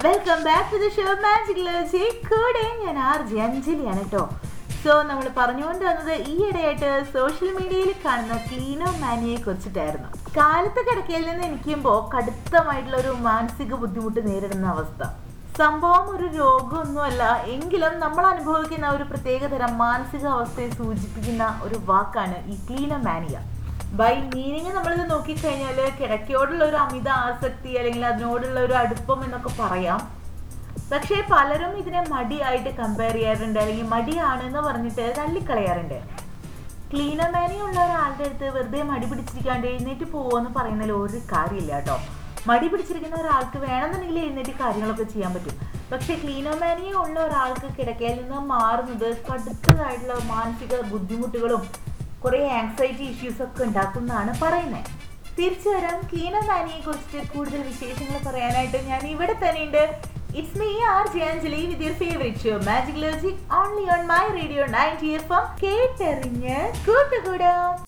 welcome back to the show magic logic കൂടെ ഞാൻ R J അഞ്ജലിയാണ് കേട്ടോ സോ നമ്മൾ പറഞ്ഞുകൊണ്ട് വന്നത് ഈയിടെയായിട്ട് സോഷ്യൽ മീഡിയയിൽ കാണുന്ന ക്ലീനോ മാനിയെ കുറിച്ചിട്ടായിരുന്നു കാലത്ത് കിടക്കയിൽ നിന്ന് എനിക്കുമ്പോൾ കടുത്തമായിട്ടുള്ള ഒരു മാനസിക ബുദ്ധിമുട്ട് നേരിടുന്ന അവസ്ഥ സംഭവം ഒരു രോഗമൊന്നുമല്ല എങ്കിലും നമ്മൾ അനുഭവിക്കുന്ന ഒരു പ്രത്യേകതരം മാനസിക അവസ്ഥയെ സൂചിപ്പിക്കുന്ന ഒരു വാക്കാണ് ഈ ക്ലീനോമാനിയ ബൈ മീനിങ് നമ്മളിത് നോക്കിക്കഴിഞ്ഞാൽ കിടക്കയോടുള്ള ഒരു അമിത ആസക്തി അല്ലെങ്കിൽ അതിനോടുള്ള ഒരു അടുപ്പം എന്നൊക്കെ പറയാം പക്ഷേ പലരും ഇതിനെ മടിയായിട്ട് കമ്പയർ ചെയ്യാറുണ്ട് അല്ലെങ്കിൽ മടിയാണെന്ന് പറഞ്ഞിട്ട് തള്ളിക്കളയാറുണ്ട് ക്ലീനോമാനി ഉള്ള ഒരാളുടെ അടുത്ത് വെറുതെ മടി പിടിച്ചിരിക്കാണ്ട് എഴുന്നേറ്റ് പോവെന്ന് പറയുന്നതിൽ ഒരു കാര്യമില്ല കേട്ടോ മടി പിടിച്ചിരിക്കുന്ന ഒരാൾക്ക് വേണമെന്നുണ്ടെങ്കിൽ എഴുന്നേറ്റ് കാര്യങ്ങളൊക്കെ ചെയ്യാൻ പറ്റും പക്ഷേ ക്ലീനോമാനിയ ഉള്ള ഒരാൾക്ക് കിടക്കയിൽ നിന്ന് മാറുന്നത് കടുത്തതായിട്ടുള്ള മാനസിക ബുദ്ധിമുട്ടുകളും കുറെ ആങ്സൈറ്റി ഇഷ്യൂസ് ഒക്കെ ഉണ്ടാക്കുന്നതാണ് പറയുന്നത് തിരിച്ചു വരാം ക്ലീനോമാനിയെ കുറിച്ചിട്ട് കൂടുതൽ വിശേഷങ്ങൾ പറയാനായിട്ട് ഞാൻ ഇവിടെ തന്നെയുണ്ട് it's me R J Anjali with your favourite show magic logic only on my radio ninety F M കേട്ടെറിഞ്ഞ് കൂട്ടുകൂടാം